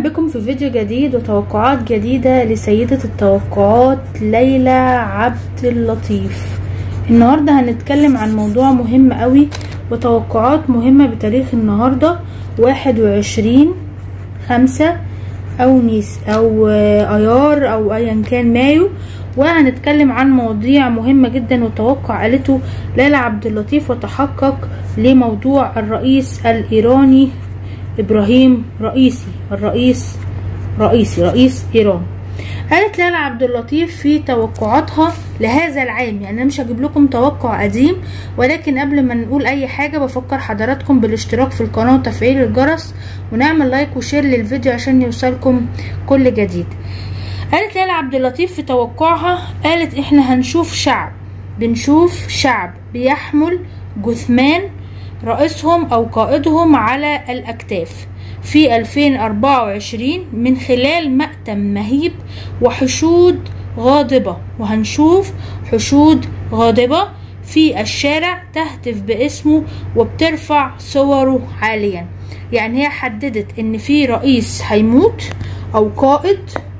بكم في فيديو جديد وتوقعات جديدة لسيدة التوقعات ليلى عبد اللطيف النهاردة هنتكلم عن موضوع مهم قوي وتوقعات مهمة بتاريخ النهاردة واحد وعشرين خمسة او نيس او ايار او ايا كان مايو وهنتكلم عن مواضيع مهمة جدا وتوقع قالته ليلى عبد اللطيف وتحقق لموضوع الرئيس الايراني ابراهيم رئيسي الرئيس رئيسي رئيس ايران قالت ليلى عبد اللطيف في توقعاتها لهذا العام يعني انا مش هجيب لكم توقع قديم ولكن قبل ما نقول اي حاجه بفكر حضراتكم بالاشتراك في القناه وتفعيل الجرس ونعمل لايك وشير للفيديو عشان يوصلكم كل جديد قالت ليلى عبد اللطيف في توقعها قالت احنا هنشوف شعب بنشوف شعب بيحمل جثمان رئيسهم او قائدهم على الاكتاف في 2024 من خلال مأتم مهيب وحشود غاضبة وهنشوف حشود غاضبة في الشارع تهتف باسمه وبترفع صوره عاليا يعني هي حددت ان في رئيس هيموت او قائد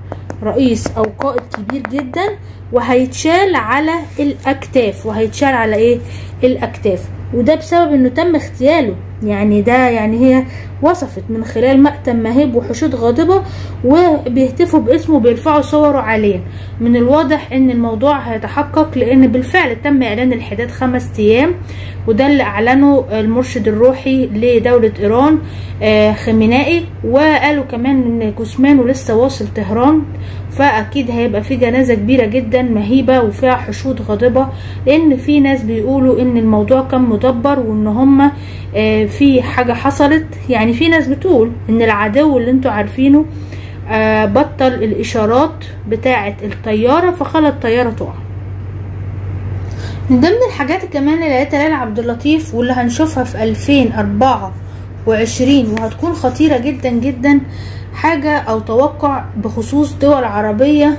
رئيس او قائد كبير جدا وهيتشال على الاكتاف وهيتشال على ايه الاكتاف وده بسبب انه تم اغتياله يعني ده يعني هي وصفت من خلال مأتم مهيب وحشود غاضبة وبيهتفوا باسمه بيرفعوا صوره عاليا من الواضح ان الموضوع هيتحقق لان بالفعل تم اعلان الحداد خمس ايام وده اللي اعلنه المرشد الروحي لدولة ايران خمينائي وقالوا كمان ان جثمانه لسه واصل طهران فاكيد هيبقى في جنازة كبيرة جدا مهيبة وفيها حشود غاضبة لان في ناس بيقولوا ان الموضوع كان مدبر وان هما في حاجة حصلت يعني في ناس بتقول ان العدو اللي انتوا عارفينه بطل الاشارات بتاعة الطيارة فخلى الطيارة تقع من ضمن الحاجات كمان اللي لقيتها ليلى عبد اللطيف واللي هنشوفها في 2024 وهتكون خطيرة جدا جدا حاجة او توقع بخصوص دول عربية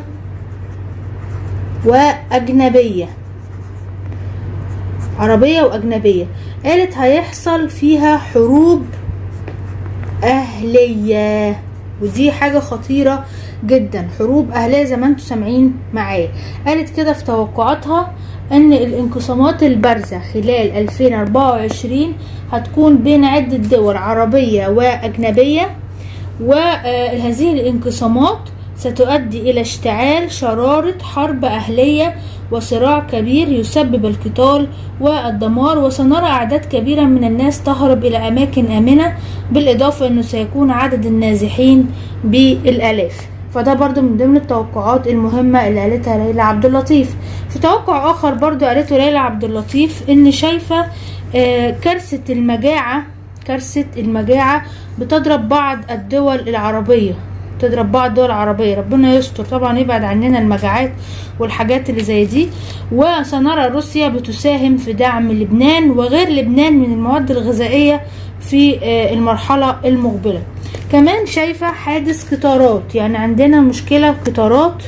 واجنبية عربية واجنبية قالت هيحصل فيها حروب اهلية ودي حاجة خطيرة جدا حروب اهلية زي ما انتم سامعين معايا قالت كده في توقعاتها ان الانقسامات البارزة خلال 2024 هتكون بين عدة دول عربية واجنبية وهذه الانقسامات ستؤدي إلى اشتعال شرارة حرب أهلية وصراع كبير يسبب القتال والدمار وسنرى أعداد كبيرة من الناس تهرب إلى أماكن آمنة بالإضافة أنه سيكون عدد النازحين بالآلاف فده برضو من ضمن التوقعات المهمة اللي قالتها ليلى عبد اللطيف في توقع آخر برضو قالته ليلى عبد اللطيف إن شايفة كارثة المجاعة كارثة المجاعة بتضرب بعض الدول العربية تضرب بعض الدول العربية ربنا يستر طبعا يبعد عننا المجاعات والحاجات اللي زي دي وسنرى روسيا بتساهم في دعم لبنان وغير لبنان من المواد الغذائية في المرحلة المقبلة كمان شايفة حادث قطارات يعني عندنا مشكلة قطارات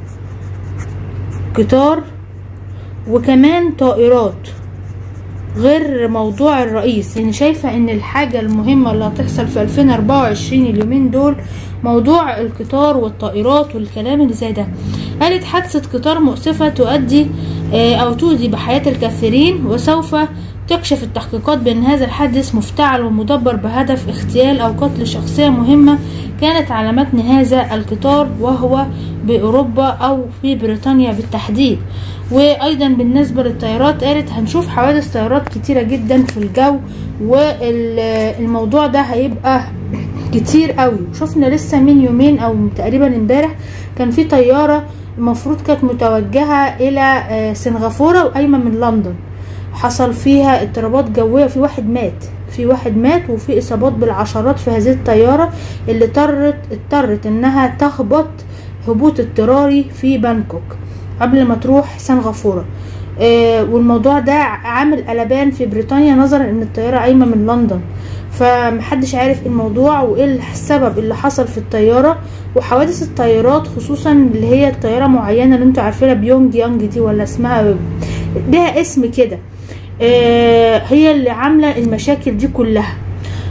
قطار وكمان طائرات غير موضوع الرئيس يعني شايفة ان الحاجة المهمة اللي هتحصل في 2024 اليومين دول موضوع القطار والطائرات والكلام اللي زي ده قالت حادثة قطار مؤسفة تؤدي او تؤذي بحياة الكثيرين وسوف تكشف التحقيقات بأن هذا الحادث مفتعل ومدبر بهدف اغتيال أو قتل شخصية مهمة كانت على متن هذا القطار وهو بأوروبا أو في بريطانيا بالتحديد وأيضا بالنسبة للطيارات قالت هنشوف حوادث طيارات كتيرة جدا في الجو والموضوع ده هيبقى كتير قوي شفنا لسه من يومين أو تقريبا امبارح كان في طيارة المفروض كانت متوجهة إلى سنغافورة وقايمة من لندن حصل فيها اضطرابات جوية في واحد مات في واحد مات وفي اصابات بالعشرات في هذه الطيارة اللي اضطرت اضطرت انها تهبط هبوط اضطراري في بانكوك قبل ما تروح سنغافورة آه والموضوع ده عامل قلبان في بريطانيا نظرا ان الطيارة قايمة من لندن فمحدش عارف الموضوع وايه السبب اللي حصل في الطيارة وحوادث الطيارات خصوصا اللي هي الطيارة معينة اللي انتوا عارفينها بيونج يانج دي ولا اسمها لها اسم كده هي اللي عامله المشاكل دي كلها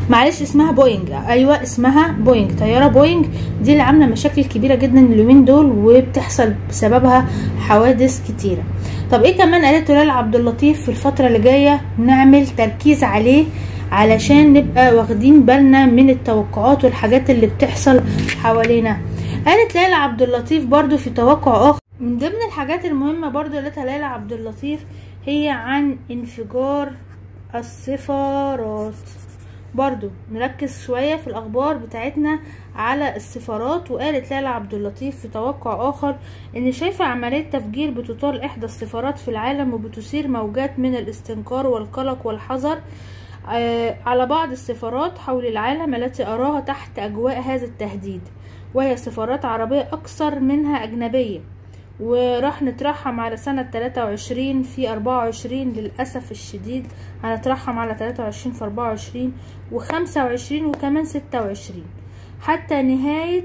معلش اسمها بوينج ايوه اسمها بوينج طياره بوينج دي اللي عامله مشاكل كبيره جدا اليومين دول وبتحصل بسببها حوادث كتيره طب ايه كمان قالته ليلى عبد اللطيف في الفتره اللي جايه نعمل تركيز عليه علشان نبقى واخدين بالنا من التوقعات والحاجات اللي بتحصل حوالينا قالت ليلى عبد اللطيف برضو في توقع اخر من ضمن الحاجات المهمه برضو اللي قالتها ليلى عبد اللطيف هي عن انفجار السفارات برضو نركز شوية في الأخبار بتاعتنا على السفارات وقالت ليلى عبد اللطيف في توقع آخر إن شايفة عملية تفجير بتطال إحدى السفارات في العالم وبتثير موجات من الاستنكار والقلق والحذر آه على بعض السفارات حول العالم التي أراها تحت أجواء هذا التهديد وهي سفارات عربية أكثر منها أجنبية وراح نترحم على سنة 23 في 24 للأسف الشديد هنترحم على 23 في 24 و25 وكمان 26 حتى نهاية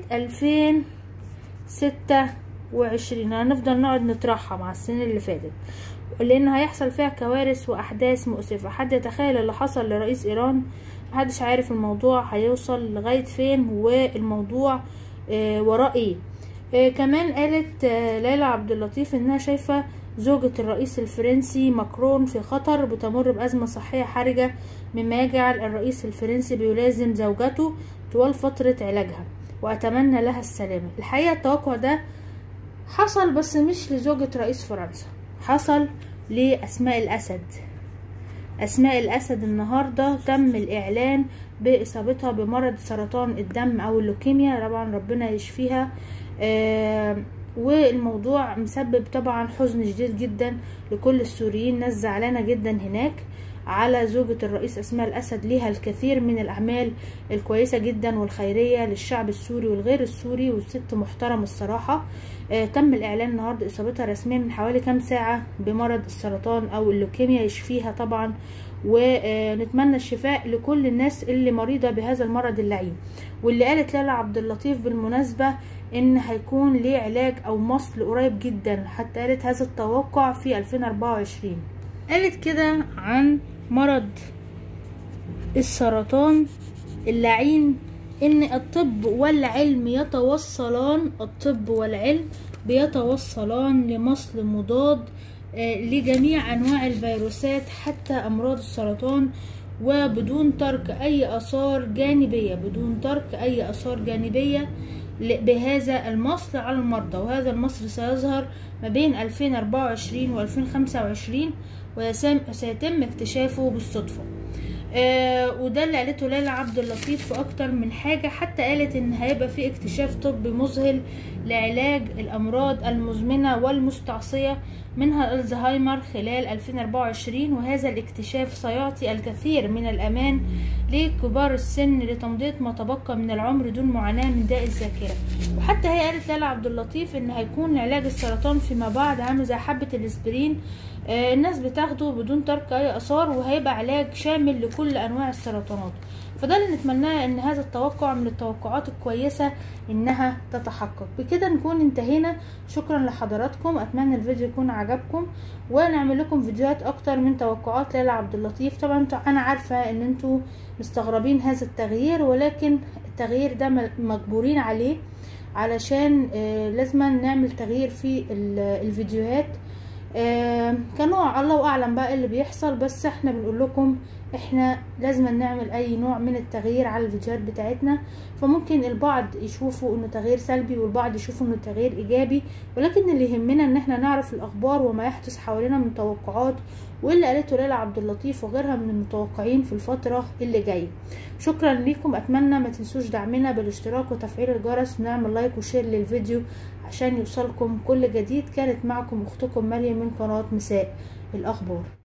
2026 هنفضل نقعد نترحم على السنين اللي فاتت لأن هيحصل فيها كوارث وأحداث مؤسفة حد يتخيل اللي حصل لرئيس إيران محدش عارف الموضوع هيوصل لغاية فين والموضوع آه وراه ايه آه كمان قالت آه ليلى عبد اللطيف انها شايفة زوجة الرئيس الفرنسي ماكرون في خطر بتمر بأزمة صحية حرجة مما يجعل الرئيس الفرنسي بيلازم زوجته طوال فترة علاجها وأتمنى لها السلامة الحقيقة التوقع ده حصل بس مش لزوجة رئيس فرنسا حصل لأسماء الأسد أسماء الأسد النهاردة تم الإعلان بإصابتها بمرض سرطان الدم أو اللوكيميا طبعا ربنا يشفيها آه والموضوع مسبب طبعا حزن شديد جدا لكل السوريين ناس زعلانة جدا هناك على زوجة الرئيس أسماء الأسد ليها الكثير من الأعمال الكويسة جدا والخيرية للشعب السوري والغير السوري والست محترمة الصراحة آه تم الإعلان النهاردة إصابتها رسميا من حوالي كام ساعة بمرض السرطان أو اللوكيميا يشفيها طبعا ونتمنى الشفاء لكل الناس اللي مريضة بهذا المرض اللعين واللي قالت ليلى عبد اللطيف بالمناسبة ان هيكون ليه علاج او مصل قريب جدا حتى قالت هذا التوقع في 2024 قالت كده عن مرض السرطان اللعين ان الطب والعلم يتوصلان الطب والعلم بيتوصلان لمصل مضاد لجميع انواع الفيروسات حتى امراض السرطان وبدون ترك اي اثار جانبية بدون ترك اي اثار جانبية بهذا المصل على المرضى وهذا المصل سيظهر ما بين 2024 و 2025 وسيتم اكتشافه بالصدفة آه وده اللي قالته ليلى عبد اللطيف في اكتر من حاجة حتى قالت ان هيبقى في اكتشاف طبي مذهل لعلاج الامراض المزمنة والمستعصية منها الزهايمر خلال 2024 وهذا الاكتشاف سيعطي الكثير من الامان لكبار السن لتمضية ما تبقى من العمر دون معاناة من داء الذاكرة وحتى هي قالت ليلى عبد اللطيف ان هيكون علاج السرطان فيما بعد عامل زي حبة الاسبرين آه الناس بتاخده بدون ترك اي اثار وهيبقى علاج شامل لكل انواع السرطانات فده اللي نتمناه ان هذا التوقع من التوقعات الكويسة انها تتحقق بكده نكون انتهينا شكرا لحضراتكم اتمنى الفيديو يكون عجبكم ونعمل لكم فيديوهات اكتر من توقعات ليلى عبد اللطيف طبعا انا عارفة ان انتوا مستغربين هذا التغيير ولكن التغيير ده مجبورين عليه علشان آه لازم نعمل تغيير في الفيديوهات آه كنوع الله اعلم بقى اللي بيحصل بس احنا بنقول لكم احنا لازم نعمل اي نوع من التغيير على الفيديوهات بتاعتنا فممكن البعض يشوفوا انه تغيير سلبي والبعض يشوفوا انه تغيير ايجابي ولكن اللي يهمنا ان احنا نعرف الاخبار وما يحدث حوالينا من توقعات واللي قالته ليلى عبد اللطيف وغيرها من المتوقعين في الفتره اللي جايه شكرا ليكم اتمنى ما تنسوش دعمنا بالاشتراك وتفعيل الجرس ونعمل لايك وشير للفيديو عشان يوصلكم كل جديد كانت معكم اختكم مريم من قناه مساء الاخبار